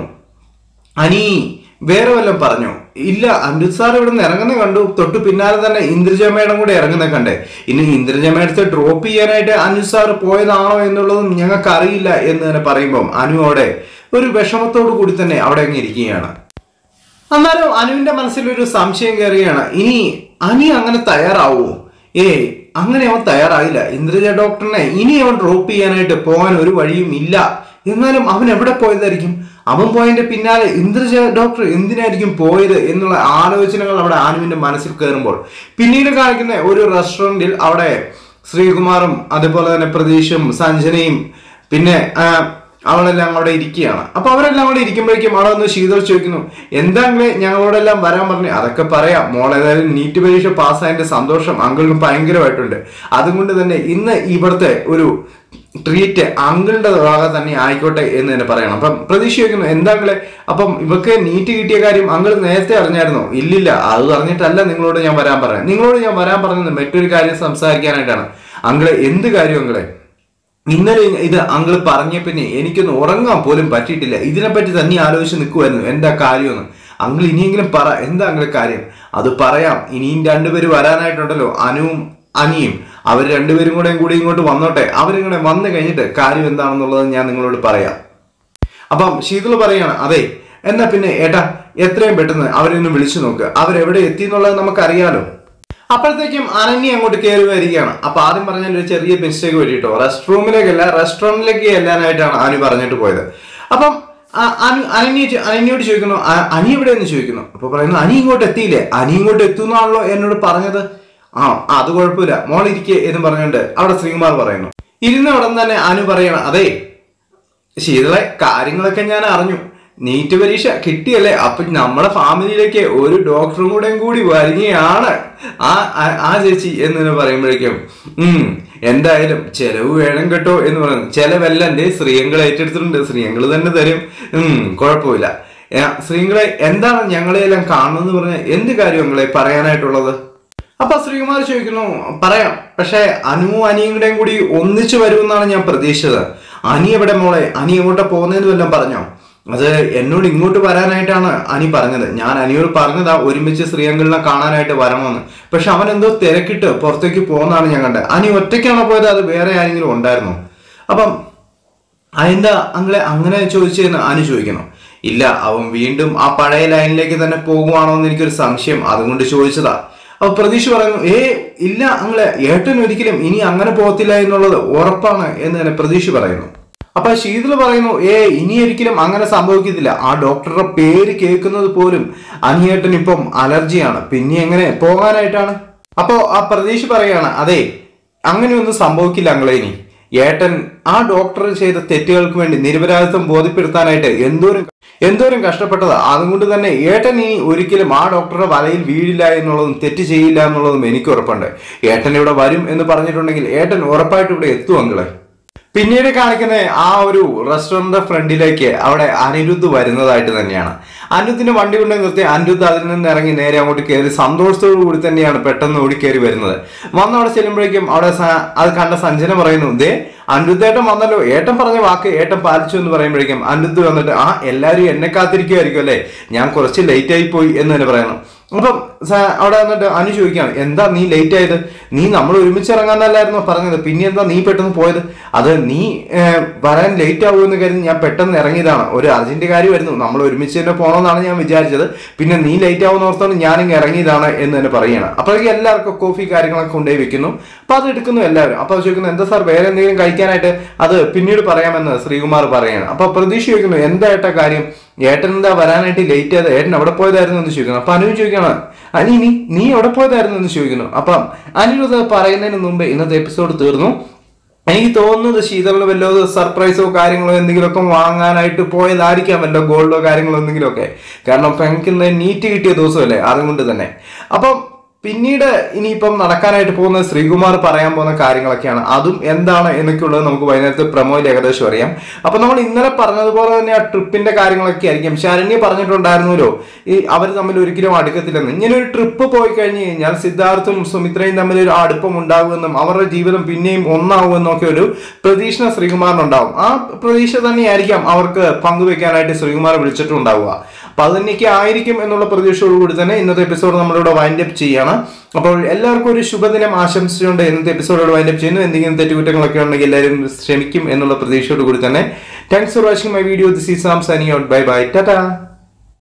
അനി വേറെ വല്ലതും പറഞ്ഞോ ഇല്ല അനിരുദ്ധ് സാർ ഇവിടെ നിന്ന് ഇറങ്ങുന്ന കണ്ടു തൊട്ട് പിന്നാലെ തന്നെ ഇന്ദ്രജ മേഡം കൂടെ ഇറങ്ങുന്ന കണ്ടേ ഇനി ഇന്ദ്രജ മേഡത്തെ ഡ്രോപ്പ് ചെയ്യാനായിട്ട് അനിരുദ്ധ് സാർ പോയതാണോ എന്നുള്ളതും ഞങ്ങൾക്ക് അറിയില്ല എന്ന് തന്നെ പറയുമ്പം അനു അവിടെ ഒരു വിഷമത്തോടു കൂടി തന്നെ അവിടെ അങ്ങ് ഇരിക്കുകയാണ് അന്നേരം അനുവിന്റെ മനസ്സിൽ ഒരു സംശയം കയറുകയാണ് ഇനി അനി അങ്ങനെ തയ്യാറാവോ ഏയ് അങ്ങനെ അവൻ തയ്യാറായില്ല ഇന്ദ്രജ ഡോക്ടറിനെ ഇനി അവൻ ഡ്രോപ്പ് ചെയ്യാനായിട്ട് പോകാൻ ഒരു വഴിയും ഇല്ല എന്നാലും അവൻ എവിടെ പോയതായിരിക്കും അവൻ പോയതിന്റെ പിന്നാലെ ഇന്ദ്രജ ഡോക്ടർ എന്തിനായിരിക്കും പോയത് എന്നുള്ള ആലോചനകൾ അവിടെ ആനുവിന്റെ മനസ്സിൽ കയറുമ്പോൾ പിന്നീട് കാണിക്കുന്ന ഒരു റെസ്റ്റോറന്റിൽ അവിടെ ശ്രീകുമാറും അതുപോലെ തന്നെ പ്രതീഷും സഞ്ജനയും പിന്നെ ആ, അവളെല്ലാം അവിടെ ഇരിക്കുകയാണ് അപ്പൊ അവരെല്ലാം കൂടെ ഇരിക്കുമ്പോഴേക്കും അവിടെ ഒന്ന് ശീതൾ ചോദിക്കുന്നു എന്താങ്ങളെ ഞങ്ങളോടെല്ലാം വരാൻ പറഞ്ഞു അതൊക്കെ പറയാം മോൾ ഏതായാലും നീറ്റ് പരീക്ഷ പാസ്സായതിന്റെ സന്തോഷം അങ്കിളിന് ഭയങ്കരമായിട്ടുണ്ട് അതുകൊണ്ട് തന്നെ ഇന്ന് ഇവിടുത്തെ ഒരു ട്രീറ്റ് അങ്കിളുടെ വക തന്നെ ആയിക്കോട്ടെ എന്ന് തന്നെ പറയണം അപ്പം പ്രതീക്ഷ ചോദിക്കുന്നു എന്താങ്ങളെ അപ്പം ഇവക്ക് നീറ്റ് കിട്ടിയ കാര്യം അങ്കിൾ നേരത്തെ അറിഞ്ഞായിരുന്നോ ഇല്ലില്ല അത് പറഞ്ഞിട്ടല്ല നിങ്ങളോട് ഞാൻ വരാൻ പറയാം നിങ്ങളോട് ഞാൻ വരാൻ പറഞ്ഞത് മറ്റൊരു കാര്യം സംസാരിക്കാനായിട്ടാണ് അങ്കിളെ എന്ത് കാര്യം അങ്കിളെ ഇന്നലെ ഇത് അങ്കിൾ പറഞ്ഞ പിന്നെ എനിക്കൊന്ന് ഉറങ്ങാൻ പോലും പറ്റിയിട്ടില്ല ഇതിനെപ്പറ്റി തന്നെ ആലോചിച്ച് നിൽക്കുമായിരുന്നു എന്താ കാര്യമെന്ന് അങ്കിൾ ഇനിയെങ്കിലും പറ എന്താ അങ്കിൾ കാര്യം അത് പറയാം ഇനിയും രണ്ടുപേര് വരാനായിട്ടുണ്ടല്ലോ അനുവും അനിയും അവർ രണ്ടുപേരും കൂടെ കൂടി ഇങ്ങോട്ട് വന്നോട്ടെ അവരിങ്ങനെ വന്നു കഴിഞ്ഞിട്ട് കാര്യം എന്താണെന്നുള്ളത് ഞാൻ നിങ്ങളോട് പറയാം അപ്പം ശീതള് പറയാണ് അതെ എന്നാ പിന്നെ ഏട്ടാ എത്രയും പെട്ടെന്ന് അവരെ ഒന്ന് വിളിച്ചു നോക്ക് അവരെവിടെ എത്തി എന്നുള്ളത് നമുക്കറിയാലോ അപ്പോഴത്തേക്കും അനന്യ അങ്ങോട്ട് കയറി വരികയാണ് അപ്പൊ ആദ്യം പറഞ്ഞ ഒരു ചെറിയ മിസ്റ്റേക്ക് പറ്റിട്ടോ റെസ്റ്റ് റൂമിലേക്കല്ല റെസ്റ്റോറന്റിലേക്ക് ചെല്ലാനായിട്ടാണ് അനു പറഞ്ഞിട്ട് പോയത് അപ്പം ആ- അനു അനന്യ ചോ- അനന്യയോട് ചോദിക്കുന്നു "ആ- അനി എവിടെയെന്ന് ചോദിക്കുന്നു അപ്പൊ പറയുന്നു അനി ഇങ്ങോട്ട് എത്തിയില്ലേ അനി ഇങ്ങോട്ട് എത്തുന്നാണല്ലോ എന്നോട് പറഞ്ഞത് ആ ആ, അത് കുഴപ്പമില്ല മോൾ ഇരിക്കേ എന്ന് പറഞ്ഞുകൊണ്ട് അവിടെ ശ്രീകുമാർ പറയുന്നു ഇരുന്ന ഉടൻ തന്നെ അനു പറയണം അതെ ശീതളെ കാര്യങ്ങളൊക്കെ ഞാൻ അറിഞ്ഞു നീറ്റ് പരീക്ഷ കിട്ടിയല്ലേ അപ്പൊ നമ്മുടെ ഫാമിലിയിലേക്ക് ഒരു ഡോക്ടറും കൂടെയും കൂടി വരികയാണ് ആ ആ- ആ ചേച്ചി എന്ന് പറയുമ്പോഴേക്കും ഉം എന്തായാലും ചെലവ് വേണം കേട്ടോ എന്ന് പറയുന്നു ചെലവല്ല എന്റെ ശ്രീയങ്കൾ ഏറ്റെടുത്തിട്ടുണ്ട് ശ്രീയങ്കൾ തന്നെ തരും ഉം കുഴപ്പമില്ല ഏ, ശ്രീയങ്കളെ എന്താണ് ഞങ്ങളെയെല്ലാം കാണുന്നെന്ന് പറഞ്ഞ എന്ത് കാര്യം നിങ്ങളെ പറയാനായിട്ടുള്ളത് അപ്പൊ ശ്രീകുമാർ ചോദിക്കുന്നു പറയാം പക്ഷെ അനു അനിയും കൂടെയും കൂടി ഒന്നിച്ചു വരുമെന്നാണ് ഞാൻ പ്രതീക്ഷിച്ചത് അനി എവിടെ മോളെ അനി എങ്ങോട്ടാ പോകുന്നതെന്ന് വല്ലതും പറഞ്ഞോ അത് എന്നോട് ഇങ്ങോട്ട് വരാനായിട്ടാണ് അനി പറഞ്ഞത് ഞാൻ അനിയോട് പറഞ്ഞതാ ഒരുമിച്ച് ശ്രീയങ്കളിനെ കാണാനായിട്ട് വരണമെന്ന് പക്ഷെ അവൻ എന്തോ തിരക്കിട്ട് പുറത്തേക്ക് പോകുന്നതാണ് ഞാൻ കണ്ടത് അനി ഒറ്റയ്ക്കാണോ പോയത് അത് വേറെ ആരെങ്കിലും ഉണ്ടായിരുന്നോ അപ്പം അതെന്താ അങ്ങളെ അങ്ങനെ ചോദിച്ചതെന്ന് അനു ചോദിക്കണം ഇല്ല അവൻ വീണ്ടും ആ പഴയ ലൈനിലേക്ക് തന്നെ പോകുവാണോ എന്ന് എനിക്കൊരു സംശയം അതുകൊണ്ട് ചോദിച്ചതാ അപ്പൊ പ്രതീക്ഷ പറയുന്നു ഏ ഇല്ല അങ്ങളെ ഏട്ടൻ ഒരിക്കലും ഇനി അങ്ങനെ പോകത്തില്ല എന്നുള്ളത് ഉറപ്പാണ് എന്ന് തന്നെ പ്രതീക്ഷ പറയുന്നു അപ്പൊ ശീതള പറയുന്നു ഏ ഇനി ഒരിക്കലും അങ്ങനെ സംഭവിക്കത്തില്ല ആ ഡോക്ടറുടെ പേര് കേൾക്കുന്നത് പോലും അനിയേട്ടൻ ഇപ്പം അലർജിയാണ് പിന്നെ എങ്ങനെ പോകാനായിട്ടാണ് അപ്പോ ആ പ്രതീക്ഷ പറയാണ് അതെ അങ്ങനെയൊന്നും സംഭവിക്കില്ല അങ്ങളെ ഇനി ഏട്ടൻ ആ ഡോക്ടർ ചെയ്ത തെറ്റുകൾക്ക് വേണ്ടി നിരപരാധിത്വം ബോധ്യപ്പെടുത്താനായിട്ട് എന്തോരം എന്തോരം കഷ്ടപ്പെട്ടതാ അതുകൊണ്ട് തന്നെ ഏട്ടൻ ഇനി ഒരിക്കലും ആ ഡോക്ടറുടെ വലയിൽ വീഴില്ല എന്നുള്ളതും തെറ്റ് ചെയ്യില്ല എന്നുള്ളതും എനിക്ക് ഉറപ്പുണ്ട് ഏട്ടൻ ഇവിടെ വരും എന്ന് പറഞ്ഞിട്ടുണ്ടെങ്കിൽ ഏട്ടൻ ഉറപ്പായിട്ട് ഇവിടെ എത്തും അങ്ങളെ പിന്നീട് കാണിക്കുന്ന ആ ഒരു റെസ്റ്റോറന്റ് ഫ്രണ്ടിലേക്ക് അവിടെ അനിരുദ്ധ് വരുന്നതായിട്ട് തന്നെയാണ് അനിരുദ്ധിന്റെ വണ്ടി കൊണ്ട് നിർത്തി അനിരുദ്ധ് അതിൽ നിന്ന് ഇറങ്ങി നേരെ അങ്ങോട്ട് കയറി സന്തോഷത്തോടു കൂടി തന്നെയാണ് പെട്ടെന്ന് ഓടിക്കയറി വരുന്നത് വന്ന് അവിടെ ചെല്ലുമ്പോഴേക്കും അവിടെ സ- അത് കണ്ട സഞ്ജന പറയുന്നു ദേ അനിരുദ്ധേട്ടൻ വന്നല്ലോ ഏട്ടൻ പറഞ്ഞ വാക്ക് ഏട്ടൻ പാലിച്ചു എന്ന് പറയുമ്പോഴേക്കും അനിരുദ്ധ് വന്നിട്ട് ആ എല്ലാവരും എന്നെ കാത്തിരിക്കുമായിരിക്കും അല്ലേ ഞാൻ കുറച്ച് ലേറ്റ് ആയി പോയി എന്ന് തന്നെ പറയണം അപ്പം സ- അവിടെ വന്നിട്ട് അനു ചോദിക്കുകയാണ് എന്താ നീ ലേറ്റ് ആയത് നീ നമ്മൾ ഒരുമിച്ച് ഇറങ്ങാന്നല്ലായിരുന്നോ പറഞ്ഞത് പിന്നെ എന്താ നീ പെട്ടെന്ന് പോയത് അത് നീ ഏർ, വരാൻ ലേറ്റ് ആവുമെന്ന് കരുതി ഞാൻ പെട്ടെന്ന് ഇറങ്ങിയതാണ് ഒരു അർജന്റ് കാര്യമായിരുന്നു നമ്മൾ ഒരുമിച്ച് തന്നെ പോകണമെന്നാണ് ഞാൻ വിചാരിച്ചത് പിന്നെ നീ ലേറ്റ് ആവുന്ന ഓർത്താണ് ഞാനിങ്ങ് ഇറങ്ങിയതാണ് എന്ന് തന്നെ പറയുകയാണ് അപ്പോഴേക്കും എല്ലാവർക്കും കോഫി കാര്യങ്ങളൊക്കെ കൊണ്ടുപോയി വെക്കുന്നു അപ്പൊ അത് എടുക്കുന്നു എല്ലാവരും അപ്പൊ അത് ചോദിക്കുന്നു എന്താ സാർ വേറെ എന്തെങ്കിലും കഴിക്കാനായിട്ട് അത് പിന്നീട് പറയാമെന്ന് ശ്രീകുമാർ പറയാണ് അപ്പൊ പ്രതീക്ഷ ചോദിക്കുന്നു എന്താ ഏട്ടാ കാര്യം ഏട്ടൻ എന്താ വരാനായിട്ട് ലേറ്റ് ആയത് ഏട്ടൻ എവിടെ പോയതായിരുന്നു എന്ന് ചോദിക്കുന്നു അപ്പൊ അനു ചോദിക്കണം അനി നീ നീ എവിടെ പോയതായിരുന്നു എന്ന് ചോദിക്കുന്നു അപ്പം അനിരുദ്ധ പറയുന്നതിന് മുമ്പ് ഇന്നത്തെ എപ്പിസോഡ് തീർന്നു എനിക്ക് തോന്നുന്നത് ശീതളിന് വല്ലോ സർപ്രൈസോ കാര്യങ്ങളോ എന്തെങ്കിലുമൊക്കെ വാങ്ങാനായിട്ട് പോയതായിരിക്കാം വല്ലോ ഗോൾഡോ കാര്യങ്ങളോ എന്തെങ്കിലുമൊക്കെ കാരണം പെങ്ങൾക്ക് ഇന്ന് നീറ്റ് കിട്ടിയ ദിവസമല്ലേ അതുകൊണ്ട് തന്നെ അപ്പം പിന്നീട് ഇനിയിപ്പം നടക്കാനായിട്ട് പോകുന്ന ശ്രീകുമാർ പറയാൻ പോകുന്ന കാര്യങ്ങളൊക്കെയാണ് അതും എന്താണ് എന്നൊക്കെയുള്ളത് നമുക്ക് വൈകുന്നേരത്തെ പ്രമോയിൽ ഏകദേശം അറിയാം അപ്പൊ നമ്മൾ ഇന്നലെ പറഞ്ഞതുപോലെ തന്നെ ആ ട്രിപ്പിന്റെ കാര്യങ്ങളൊക്കെ ആയിരിക്കും ശരണ്യ പറഞ്ഞിട്ടുണ്ടായിരുന്നല്ലോ ഈ അവർ തമ്മിൽ ഒരിക്കലും അടുക്കത്തില്ലെന്ന് ഇങ്ങനെ ഒരു ട്രിപ്പ് പോയി കഴിഞ്ഞു കഴിഞ്ഞാൽ സിദ്ധാർത്ഥും സുമിത്രയും തമ്മിൽ ഒരു അടുപ്പം ഉണ്ടാകുമെന്നും അവരുടെ ജീവിതം പിന്നെയും ഒന്നാവുമെന്നും ഒക്കെ ഒരു പ്രതീക്ഷ ശ്രീകുമാറിനുണ്ടാവും ആ പ്രതീക്ഷ തന്നെയായിരിക്കാം അവർക്ക് പങ്കുവെക്കാനായിട്ട് ശ്രീകുമാർ വിളിച്ചിട്ടുണ്ടാവുക അപ്പൊ അത് തന്നെയൊക്കെ ആയിരിക്കും എന്നുള്ള പ്രതീക്ഷയോടുകൂടി തന്നെ ഇന്നത്തെ എപ്പിസോഡ് നമ്മളിവിടെ വൈൻഡ് അപ്പ് ചെയ്യാണ് അപ്പോൾ എല്ലാവർക്കും ഒരു ശുഭദിനം ആശംസിച്ചുകൊണ്ട് ഇന്നത്തെ എപ്പിസോഡോട് വൈൻഡ് അപ്പ് ചെയ്യുന്നു എന്തെങ്കിലും തെറ്റുകുറ്റങ്ങളൊക്കെ ഉണ്ടെങ്കിൽ എല്ലാവരും ശ്രമിക്കും എന്നുള്ള പ്രതീക്ഷയോട് കൂടി തന്നെ thanks for watching my video this is Sam signing out bye bye Tata